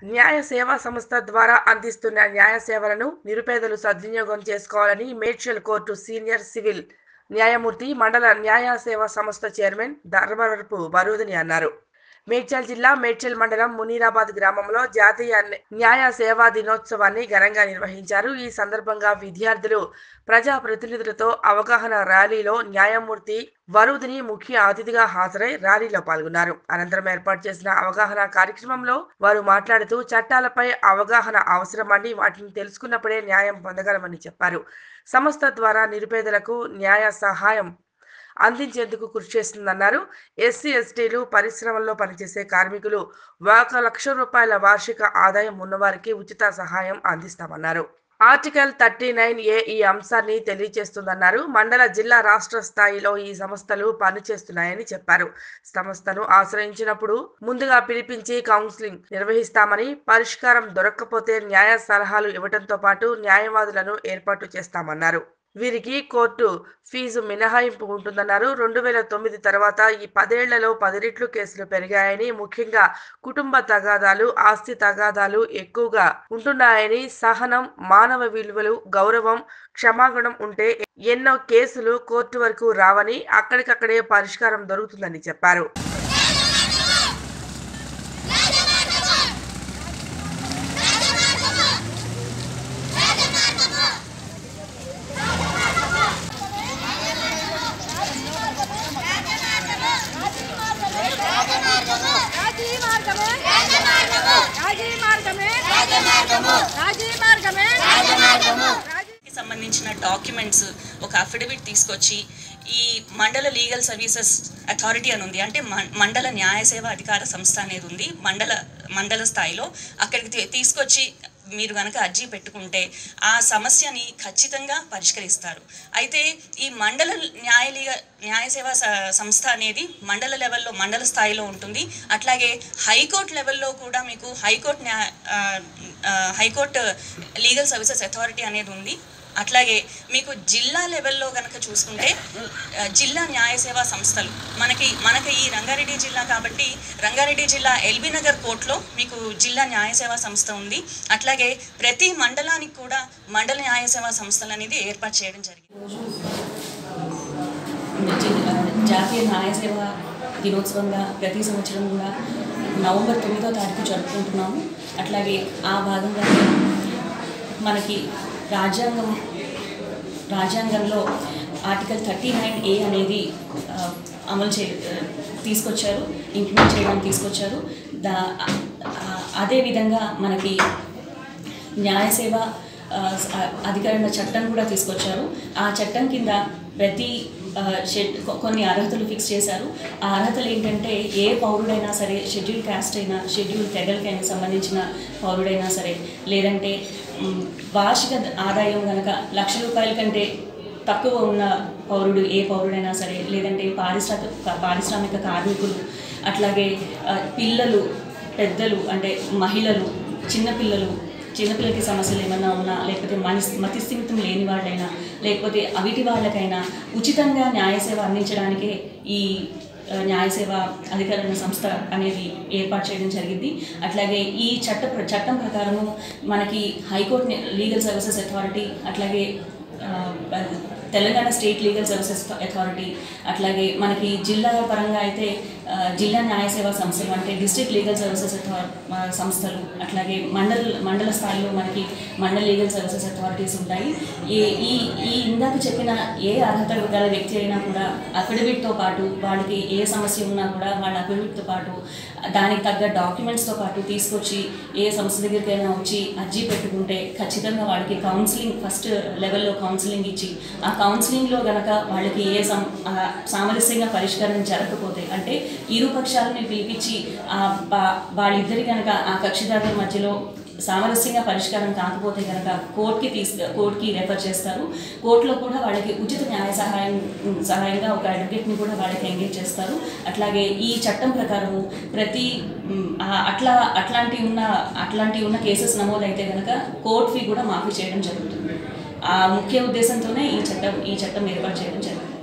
న్యాయ సేవా సంస్థ ద్వారా అందిస్తున్న న్యాయ సేవలను నిరుపేదలు సద్వినియోగం చేసుకోవాలని మేడ్చల్ కోర్టు సీనియర్ సివిల్ న్యాయమూర్తి మండల న్యాయ సేవా సంస్థ చైర్మన్ ధర్మవరపు బరూదిని అన్నారు మేడ్చల్ జిల్లా మేడ్చల్ మండలం మునీరాబాద్ గ్రామంలో జాతీయ న్యాయ సేవా దినోత్సవాన్ని ఘనంగా నిర్వహించారు ఈ సందర్భంగా విద్యార్థులు ప్రజా ప్రతినిధులతో అవగాహన ర్యాలీలో న్యాయమూర్తి వరుదిని ముఖ్య అతిథిగా హాజరై ర్యాలీలో పాల్గొన్నారు అనంతరం ఏర్పాటు చేసిన అవగాహన కార్యక్రమంలో వారు మాట్లాడుతూ చట్టాలపై అవగాహన అవసరమని వాటిని తెలుసుకున్నప్పుడే న్యాయం పొందగలమని చెప్పారు సంస్థ ద్వారా నిరుపేదలకు న్యాయ సహాయం అందించేందుకు కృషి చేస్తుందన్నారు ఎస్సీ ఎస్టీలు పరిశ్రమల్లో పనిచేసే కార్మికులు ఒక లక్ష రూపాయల వార్షిక ఆదాయం ఉన్నవారికి ఉచిత సహాయం అందిస్తామన్నారు ఆర్టికల్ థర్టీ నైన్ ఏ ఈ అంశాన్ని తెలియజేస్తుందన్నారు మండల జిల్లా రాష్ట్ర స్థాయిలో ఈ సంస్థలు పనిచేస్తున్నాయని చెప్పారు సంస్థను ఆశ్రయించినప్పుడు ముందుగా పిలిపించి కౌన్సిలింగ్ నిర్వహిస్తామని పరిష్కారం దొరక్కపోతే న్యాయ సలహాలు ఇవ్వడంతో పాటు న్యాయవాదులను ఏర్పాటు చేస్తామన్నారు వీరికి కోర్టు ఫీజు మినహాయింపు ఉంటుందన్నారు రెండు వేల తొమ్మిది తర్వాత ఈ పదేళ్లలో పది రెట్లు కేసులు పెరిగాయని ముఖ్యంగా కుటుంబ తగాదాలు ఆస్తి తగాదాలు ఎక్కువగా ఉంటున్నాయని సహనం మానవ విలువలు గౌరవం క్షమాగుణం ఉంటే ఎన్నో కేసులు కోర్టు వరకు రావని అక్కడికక్కడే పరిష్కారం దొరుకుతుందని చెప్పారు రాజీ మార్గమే రాజీ మార్గమే రాజీ మార్గమే కి సంబంధించిన డాక్యుమెంట్స్ ఒక అఫిడవిట్ తీసుకొచ్చి ఈ మండల లీగల్ సర్వీసెస్ అథారిటీ అని ఉంది అంటే మం- మండల న్యాయ సేవ అధికార సంస్థ అనేది ఉంది మండల మండల స్థాయిలో అక్కడికి తీ- తీసుకొచ్చి మీరు కనుక అర్జీ పెట్టుకుంటే ఆ సమస్యని ఖచ్చితంగా పరిష్కరిస్తారు అయితే ఈ మండల న్యాయ లీగ న్యాయ సేవా స- సంస్థ అనేది మండల లెవెల్లో మండల స్థాయిలో ఉంటుంది అట్లాగే హైకోర్టు లెవెల్లో కూడా మీకు హైకోర్టు న్యాయ ఆ, ఆ, హైకోర్టు లీగల్ సర్వీసెస్ అథారిటీ అనేది ఉంది అట్లాగే మీకు జిల్లా లెవెల్లో కనుక చూసుకుంటే ఆ, జిల్లా న్యాయ సేవా సంస్థలు మనకి మనకి ఈ రంగారెడ్డి జిల్లా కాబట్టి రంగారెడ్డి జిల్లా ఎల్బీ నగర్ కోర్టులో మీకు జిల్లా న్యాయ సేవా సంస్థ ఉంది అట్లాగే ప్రతి మండలానికి కూడా మండల న్యాయ సేవా సంస్థలు అనేది ఏర్పాటు చేయడం జరిగింది జి- జాతీయ న్యాయ సేవ దినోత్సవంగా ప్రతి సంవత్సరం కూడా నవంబర్ తొమ్మిదో తారీఖు జరుపుకుంటున్నాము అట్లాగే ఆ భాగంగానే మనకి రాజ్యాంగం రాజ్యాంగంలో ఆర్టికల్ థర్టీ నైన్ ఏ అనేది ఆ, అమలు చే ఆ, తీసుకొచ్చారు ఇంప్లిమెంట్ చేయడానికి తీసుకొచ్చారు దా ఆ- అదేవిధంగా మనకి న్యాయ సేవ ఆ, స- అధికరణ చట్టం కూడా తీసుకొచ్చారు ఆ చట్టం కింద ప్రతి ఆ, షెడ్ కొ- కొన్ని అర్హతలు ఫిక్స్ చేశారు ఆ అర్హతలు ఏంటంటే ఏ పౌరుడైనా సరే షెడ్యూల్ క్యాస్ట్ అయినా షెడ్యూల్ తెగలకైనా సంబంధించిన పౌరుడైనా సరే లేదంటే మ్, వార్షిక ఆదాయం కనుక లక్ష రూపాయల కంటే తక్కువ ఉన్న పౌరుడు ఏ పౌరుడైనా సరే లేదంటే పారిశ్రామిక పారిశ్రామిక కార్మికులు అట్లాగే ఆ, పిల్లలు పెద్దలు అంటే మహిళలు చిన్నపిల్లలు చిన్నపిల్లలకి సమస్యలు ఏమైనా ఉన్నా లేకపోతే మని మతిస్థిమితం లేని వాళ్ళైనా లేకపోతే అవిటి వాళ్ళకైనా ఉచితంగా న్యాయ సేవ అందించడానికే ఈ ఆ, న్యాయ సేవ అధికరణ సంస్థ అనేది ఏర్పాటు చేయడం జరిగింది అట్లాగే ఈ చట్ట ప్ర- చట్టం ప్రకారము మనకి హైకోర్టు లీగల్ సర్వీసెస్ అథారిటీ అట్లాగే ఆ, Telangana state legal services authority అట్లాగే మనకి జిల్లా పరంగా అయితే ఆ, జిల్లా న్యాయ సేవా సంస్థలు అంటే డిస్ట్రిక్ట్ లీగల్ సర్వీసెస్ అథార్ ఆ, సంస్థలు అట్లాగే మండల మండల స్థాయిలో మనకి మండల లీగల్ సర్వీసెస్ అథారిటీస్ ఉంటాయి ఈ ఈ ఈ ఇందాక చెప్పిన ఏ అర్హత గల వ్యక్తి అయినా కూడా అఫిడవిట్తో పాటు వాళ్ళకి ఏ సమస్య ఉన్నా కూడా వాళ్ళ అఫిడవిట్తో పాటు దానికి తగ్గ డాక్యుమెంట్స్తో పాటు తీసుకొచ్చి ఏ సంస్థ దగ్గరికైనా వచ్చి అర్జీ పెట్టుకుంటే ఖచ్చితంగా వాళ్ళకి కౌన్సిలింగ్ ఫస్ట్ లెవెల్లో కౌన్సిలింగ్ ఇచ్చి ఆ కౌన్సిలింగ్లో గనక వాళ్ళకి ఏ సం ఆ సామరస్యంగా పరిష్కారం జరగకపోతే అంటే ఇరు పక్షాలని పిలిపించి ఆ బా- వాళ్ళిద్దరి కనుక ఆ కక్షిదారుల మధ్యలో సామరస్యంగా పరిష్కారం కాకపోతే కనుక కోర్టుకి తీసు కోర్టుకి రెఫర్ చేస్తారు కోర్టులో కూడా వాళ్ళకి ఉచిత న్యాయ సహాయం సహాయంగా ఒక అడ్వకేట్ని కూడా వాళ్ళకి ఎంగేజ్ చేస్తారు అట్లాగే ఈ చట్టం ప్రకారము ప్రతి మ్, ఆ- అట్లా అట్లాంటి ఉన్న అట్లాంటి ఉన్న కేసెస్ నమోదైతే కనుక కోర్ట్ ఫీ కూడా మాఫీ చేయడం జరుగుతుంది ఆ ముఖ్య ఉద్దేశంతోనే ఈ చట్టం ఈ చట్టం ఏర్పాటు చేయడం జరిగింది